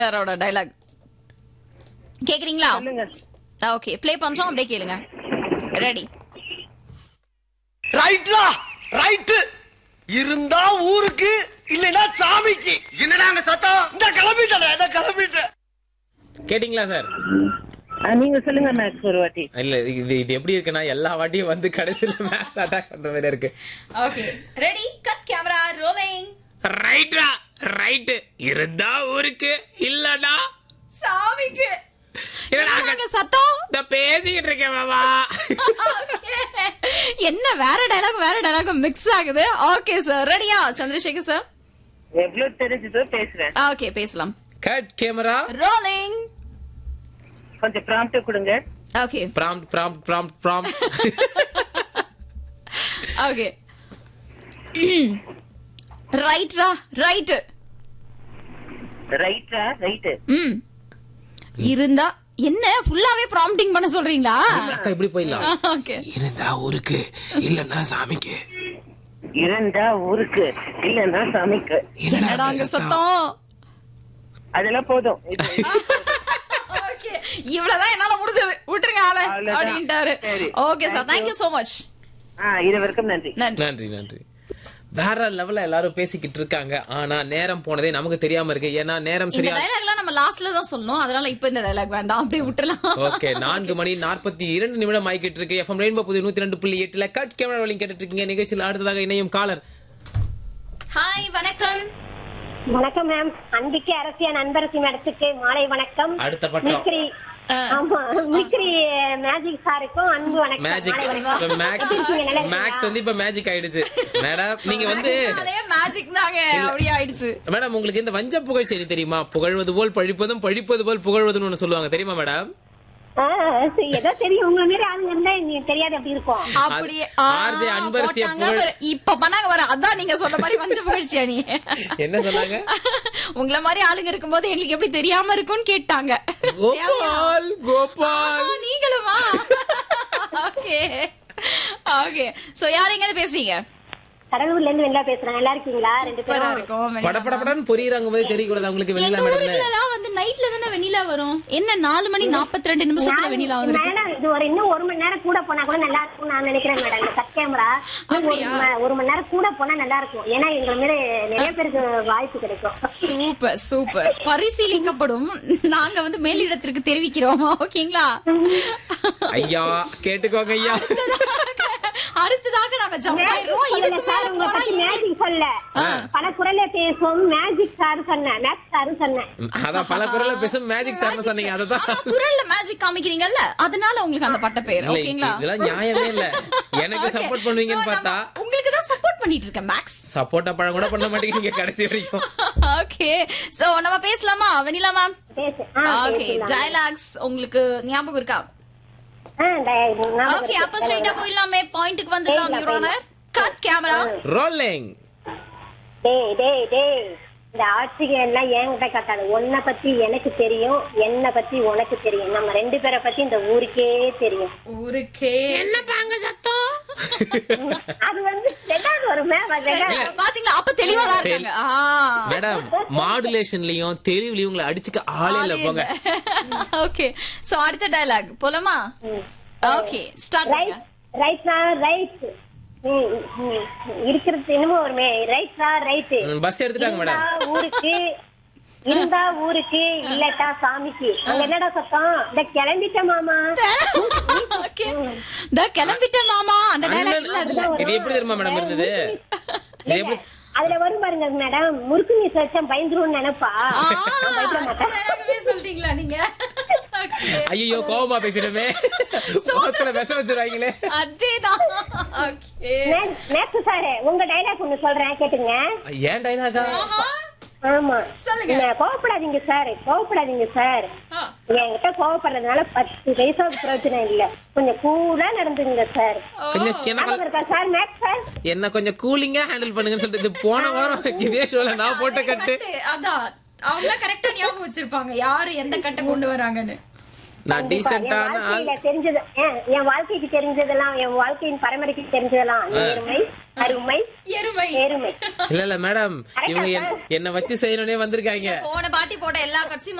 சாரோட டைலாக் கேக்குறீங்களா சொல்லுங்க ஓகே ப்ளே பண்றோம் அப்படியே கேளுங்க ரெடி ரைட்லா ரைட்டு இருந்தா ஊருக்கு இல்லைன்னா சாமிக்கு என்னடா அங்க சத்தம் இந்த கிளம்பிட்டேன் இந்த கிளம்பிட்டேன் கேட்டிங்களா சார் ஆ, நீங்க சொல்லுங்க மேக்ஸ் ஒரு வாட்டி இல்ல இது இது எப்படி இருக்குன்னா எல்லா வாட்டியும் வந்து கடைசியில மேல அட்டாக் பண்ற மாதிரி இருக்கு okay ready cut camera rolling ரைட்டா ரைட்டு இருந்தா ஊருக்கு இல்லனா சாமிக்கு என்னடா அங்க- என்னங்க சத்தம் நான் பேசிக்கிட்டு இருக்கேன் மாமா Okay. என்ன வேற டைலாக் வேற டைலாக் மிக்ஸ் ஆகுது ஓகே சார் ரெடியா சந்திரசேகர் சார் எவ்வளவு தெரிஞ்சதோ பேசுறேன் ஓகே பேசலாம் கட் கேமரா ரோலிங் கொஞ்சம் ப்ராம்ப்ட் கொடுங்க okay prompt prompt prompt prompt okay ரைட்ரா ரைட் ரைட்டா ரைட்டு ம் இருந்தா என்ன ஃபுல்லாவே ப்ராம்ப்டிங் பண்ண சொல்றீங்களா அக்கா இப்படி போயிடலாம் ஓகே இருந்தா ஊருக்கு இல்லன்னா சாமிக்கு இருந்தா ஊருக்கு இல்லன்னா சாமிக்கு என்னடா அங்க சத்தம் அதெல்லாம் போதும் இது- ஓகே இவ்வளவுதான் என்னால முடிஞ்சது விட்டுருங்க ஆள அவ்வளவுதான். அப்படின்ட்டாரு சரி. Okay sir thank you so much ஆ இருவருக்கும் நன்றி நன்றி நன்றி நன்றி வேற லெவல்ல எல்லாரும் பேசிக்கிட்டு இருக்காங்க ஆனா நேரம் போனதே நமக்கு தெரியாம இருக்கு ஏன்னா நேரம் இந்த சரியா டைலாக்லாம் நம்ம லாஸ்ட்ல தான் சொல்லணும் அதனால இப்ப இந்த டைலாக் வேண்டாம் அப்படியே விட்டுறலாம் ஓகே நான்கு மணி நாற்பத்தி இரண்டு நிமிடம் ஆகிட்டு இருக்கு எஃப்எம் ரெயின்போ புதிய நூத்தி ரெண்டு புள்ளி எட்டுல கட் கேமரா வழி கேட்டுட்டு இருக்கீங்க நிகழ்ச்சியில் அடுத்ததாக இணையும் காலர் ஹாய் வணக்கம் வணக்கம் மேம் அன்பிக்கு அரசிய நண்பரசி மேடத்துக்கு மாலை வணக்கம் அடுத்த பட்டம் மிக்ரி ஆமா மிக்ரி மேஜிக் சாருக்கும் அன்பு வணக்கம் மேஜிக் மாலை வணக்கம். மேக்ஸ் எப்படி இருக்கீங்க? நல்லா இருக்கீங்களா? மேக்ஸ் வந்து இப்ப மேஜிக் ஆயிடுச்சு மேடம் நீங்க வந்து மேஜிக் தாங்க அப்படியே ஆயிடுச்சு மேடம் உங்களுக்கு இந்த வஞ்ச புகழ்ச்சி தெரியுமா புகழ்வது போல் பழிப்பதும் பழிப்பது போல் புகழ்வதுன்னு ஒண்ணு சொல்லுவாங்க தெரியுமா மேடம் ஆ, சரி, ஏதோ தெரியும் உங்க மாரி ஆளுங்க இருந்தா எனக்கு தெரியாது அப்படி இருக்கும் அப்படியே அது- ஆ, RJ அன்பரசிய போட்டாங்க புகழ். பாரு. இப்ப பண்ணாங்க வர அதான் நீங்க சொன்ன மாதிரி வஞ்ச புகழ்ச்சியா நீ என்ன சொன்னாங்க உங்கள மாதிரி ஆளுங்க இருக்கும்போது எங்களுக்கு எப்படி தெரியாம இருக்கும்னு கேட்டாங்க கோபால் கோபால் ஆ, நீங்களுமா ஓகே ஓகே சோ யார் எங்க பேசுறீங்க கடலூர்ல இருந்து வெளில பேசுறேன் நல்லா இருக்கீங்களா ரெண்டு சூப்பரா பேரும் இருக்கும் படபடபடன்னு பொரியுறாங்க போது தெரியக்கூடாது அவங்களுக்கு எங்க வெளியில மேடம் ஊருக்குலாம் வந்து நைட்ல தானே வெண்ணிலா வரும் என்ன நாலு மணி நாற்பத்தி ரெண்டு நிமிஷத்துல வெண்ணிலா வந்துருக்கு மேடம் இது ஒரு இன்னும் ஒரு மணி நேரம் கூட போனா கூட நல்லா இருக்கும் நான் நினைக்கிறேன் மேடம் இந்த கட் கேமரா ஒரு அப்படியா? ம- ஒரு மணி நேரம் கூட போனா நல்லா இருக்கும் ஏன்னா எங்களை மாரி நிறைய பேருக்கு வாய்ப்பு கிடைக்கும் சூப்பர் சூப்பர் பரிசீலிக்கப்படும் நாங்க வந்து மேலிடத்திற்கு தெரிவிக்கிறோம் ஓகேங்களா ஐயா கேட்டுக்கோங்க ஐயா அடுத்ததாக நாங்க ஜம்ப் ஆயிடுவோம் இதுக்கு மேல உங்களை போனா பத்தி மேஜிக் சொல்ல பல குரல்ல பேசும் மேஜிக் சார் சொன்னேன் மேக்ஸ் சார் சொன்னேன் அதான் பல குரல்ல பேசும் மேஜிக் சார்னு சொன்னீங்க அததான் ஆனா குரல்ல மேஜிக் காமிக்கிறீங்கல்ல அதனால உங்களுக்கு அந்த பட்ட பேர் இல்ல ஓகேங்களா இதெல்லாம் நியாயமே இல்ல எனக்கு Okay. சப்போர்ட் பண்ணுவீங்கன்னு So, பார்த்தா நம்ம உங்களுக்கு தான் சப்போர்ட் பண்ணிட்டு இருக்கேன் மேக்ஸ் சப்போர்ட்டா பழம் கூட பண்ண மாட்டேங்கிறீங்க கடைசி வரைக்கும் ஓகே சோ நம்ம பேசலாமா வெனிலா மேம் பேசு ஆ, ஓகே பேசலாம். டயலாக்ஸ் உங்களுக்கு ஞாபகம் இருக்கா ஆ, டய- ஞாபகம் ஓகே இருக்கு. அப்ப ஸ்ட்ரைட்டா போயிடலாமே பாயிண்ட்க்கு வந்துடலாம் போயிடலாம், your honour cut camera rolling டேய் டேய் டேய் இந்த ஆட்சிகள் எல்லாம் என்கிட்ட காட்டாது உன்னை பத்தி எனக்கு தெரியும் என்ன பத்தி உனக்கு தெரியும் நம்ம ரெண்டு பேரை பத்தி இந்த ஊருக்கே தெரியும் ஊருக்கே என்ன பாங்க சத்தம் அது வந்து ரெண்டாவது ஒரு மேம் அது ரெண்டாவது பாத்தீங்களா அப்ப தெளிவா தான் இருக்காங்க ஆ. மேடம் மாடுலேஷன்லயும் தெளிவுலயும் உங்களை அடிச்சுக்க ஆளே இல்ல போங்க ஓகே சோ அடுத்த டயலாக் போலாமா okay start right right sir right இருக்கிறது என்னமோ வருமே ரைட் சார் ரைட் பஸ் எடுத்துட்டாங்க மேடம் ஊருக்கு இருந்தா ஊருக்கு இல்லட்டா சாமிக்கு அங்க என்னடா சத்தம் இந்த கிளம்பிட்ட மாமா ஓகே த கிளம்பிட்ட மாமா அந்த டயலாக் இல்ல அதுல இது எப்படி தெரியுமா மேடம் இருந்தது இது எப்படி அதுல வரும் பாருங்க மேடம் முறுக்கு நீ வச்சா பயந்துருன்னு நினைப்பா ஆ, நான் பயப்பட மாட்டேன் dialogue-மே சொல்லிட்டீங்களா நீங்க Okay. ஐயோ கோவமா பேசிடுமே சோத்துல விஷம் வச்சிருவாங்களே அதேதான் ஓகே நேற்று சார் உங்க டைலாக் ஒண்ணு சொல்றேன் கேட்டுங்க ஏன் டைலாகா ஆமா சொல்லுங்க. இல்ல, கோவப்படாதீங்க சார் கோவப்படாதீங்க சார் என்கிட்ட கோவப்படுறதுனால பத்து பைசாவுக்கு பிரயோஜனம் இல்ல கொஞ்சம் கூலா நடந்துங்க சார் கொஞ்சம் ஞாபகம் கிணறு இருக்கா சார் மேக்ஸ் சார் என்ன கொஞ்சம் கூலிங்கா ஹேண்டில் பண்ணுங்கன்னு சொல்லிட்டு இது போன வாரம் இதே ஷோல நான் போட்ட கட்டு அதான் அவங்க கரெக்டா ஞாபகம் வச்சிருப்பாங்க யாரு எந்த கட்டை கொண்டு வராங்கன்னு நான் கண்டிப்பா. என் டீசென்டான ஆள் வாழ்க்கையில தெரிஞ்சது ஏன், என் வாழ்க்கைக்கு தெரிஞ்சதெல்லாம் என் வாழ்க்கையின் பரம்பரைக்கு தெரிஞ்சதெல்லாம் நேர்மை அருமை எருமை நேர்மை இல்ல இல்ல மேடம் இவங்க என்- என்னை வச்சு செய்யணும்னே வந்திருக்காங்க போன பாட்டி போட்ட எல்லா கட்சியும்